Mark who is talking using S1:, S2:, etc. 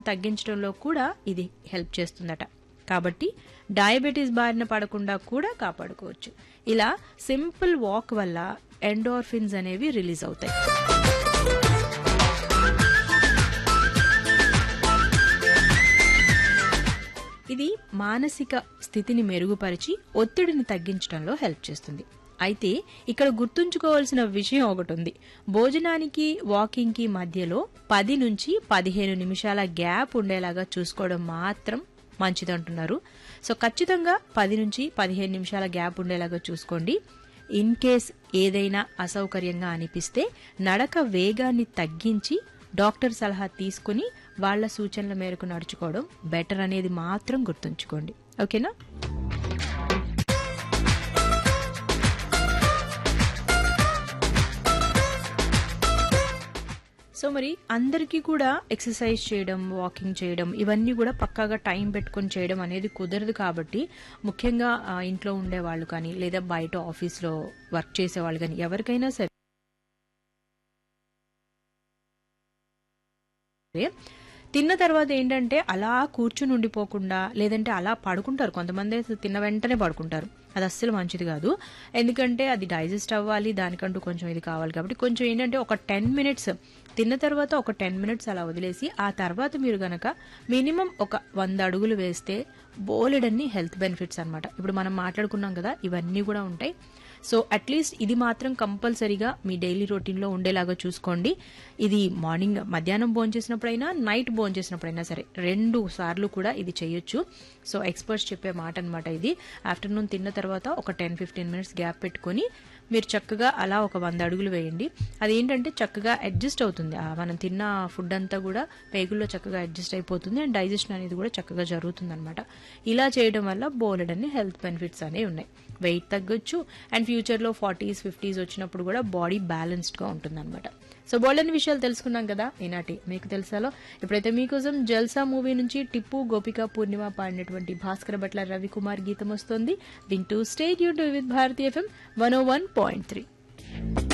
S1: తగ్గించడంలో కూడా ఇది హెల్ప్ చేస్తుందట కాబట్టి డయాబెటీస్ బారిన పడకుండా కూడా కాపాడుకోవచ్చు ఇలా సింపుల్ వాక్ వల్ల ఎండోర్ఫిన్స్ అనేవి రిలీజ్ అవుతాయి ఇది మానసిక స్థితిని మెరుగుపరిచి ఒత్తిడిని తగ్గించడంలో హెల్ప్ చేస్తుంది అయితే ఇక్కడ గుర్తుంచుకోవాల్సిన విషయం ఒకటి ఉంది భోజనానికి వాకింగ్కి మధ్యలో పది నుంచి పదిహేను నిమిషాల గ్యాప్ ఉండేలాగా చూసుకోవడం మాత్రం మంచిదంటున్నారు సో ఖచ్చితంగా పది నుంచి పదిహేను నిమిషాల గ్యాప్ ఉండేలాగా చూసుకోండి ఇన్ కేస్ ఏదైనా అసౌకర్యంగా అనిపిస్తే నడక వేగాన్ని తగ్గించి డాక్టర్ సలహా తీసుకుని వాళ్ళ సూచనల మేరకు నడుచుకోవడం బెటర్ అనేది మాత్రం గుర్తుంచుకోండి ఓకేనా సో మరి అందరికీ కూడా ఎక్సర్సైజ్ చేయడం వాకింగ్ చేయడం ఇవన్నీ కూడా పక్కాగా టైం పెట్టుకొని చేయడం అనేది కుదరదు కాబట్టి ముఖ్యంగా ఆ, ఇంట్లో ఉండే వాళ్ళు కానీ లేదా బయట ఆఫీస్లో వర్క్ చేసే వాళ్ళు కానీ ఎవరికైనా సరే తిన్న తర్వాత ఏంటంటే అలా కూర్చుని ఉండిపోకుండా లేదంటే అలా పడుకుంటారు కొంతమంది అయితే తిన్న వెంటనే పడుకుంటారు అది అస్సలు మంచిది కాదు ఎందుకంటే అది డైజెస్ట్ అవ్వాలి దానికంటూ కొంచెం ఇది కావాలి కాబట్టి కొంచెం ఏంటంటే ఒక టెన్ మినిట్స్ తిన్న తర్వాత ఒక టెన్ మినిట్స్ అలా వదిలేసి ఆ తర్వాత మీరు గనక మినిమం ఒక వంద అడుగులు వేస్తే బోలెడన్ని హెల్త్ బెనిఫిట్స్ అన్నమాట ఇప్పుడు మనం మాట్లాడుకున్నాం కదా ఇవన్నీ కూడా ఉంటాయి సో అట్లీస్ట్ ఇది మాత్రం కంపల్సరీగా మీ డైలీ రొటీన్లో ఉండేలాగా చూసుకోండి ఇది మార్నింగ్ మధ్యాహ్నం భోజనం చేసినప్పుడైనా నైట్ భోజనం చేసినప్పుడైనా సరే రెండు సార్లు కూడా ఇది చేయొచ్చు సో ఎక్స్పర్ట్స్ చెప్పే మాట అనమాట ఇది ఆఫ్టర్నూన్ తిన్న తర్వాత ఒక టెన్ ఫిఫ్టీన్ మినిట్స్ గ్యాప్ పెట్టుకొని మీరు చక్కగా అలా ఒక వంద అడుగులు వేయండి అదేంటంటే చక్కగా అడ్జస్ట్ అవుతుంది ఆ మనం తిన్న ఫుడ్ అంతా కూడా పేగుల్లో చక్కగా అడ్జస్ట్ అయిపోతుంది అండ్ డైజెషన్ అనేది కూడా చక్కగా జరుగుతుంది అనమాట ఇలా చేయడం వల్ల బోలెడన్ని హెల్త్ బెనిఫిట్స్ అనేవి ఉన్నాయి వెయిట్ తగ్గొచ్చు అండ్ ఫ్యూచర్లో ఫార్టీస్ ఫిఫ్టీస్ వచ్చినప్పుడు కూడా బాడీ బ్యాలెన్స్డ్గా ఉంటుందన్నమాట సో బోల్డని విషయాలు తెలుసుకున్నాం కదా ఈనాటి మీకు తెలుసాలో ఇప్పుడైతే మీకోసం జల్సా మూవీ నుంచి టిప్పు గోపిక పూర్ణిమ పాడినటువంటి భాస్కర భట్ల రవికుమార్ గీతం వస్తుంది వింటూ స్టేట్ యూన్ with Bharati FM one O one point three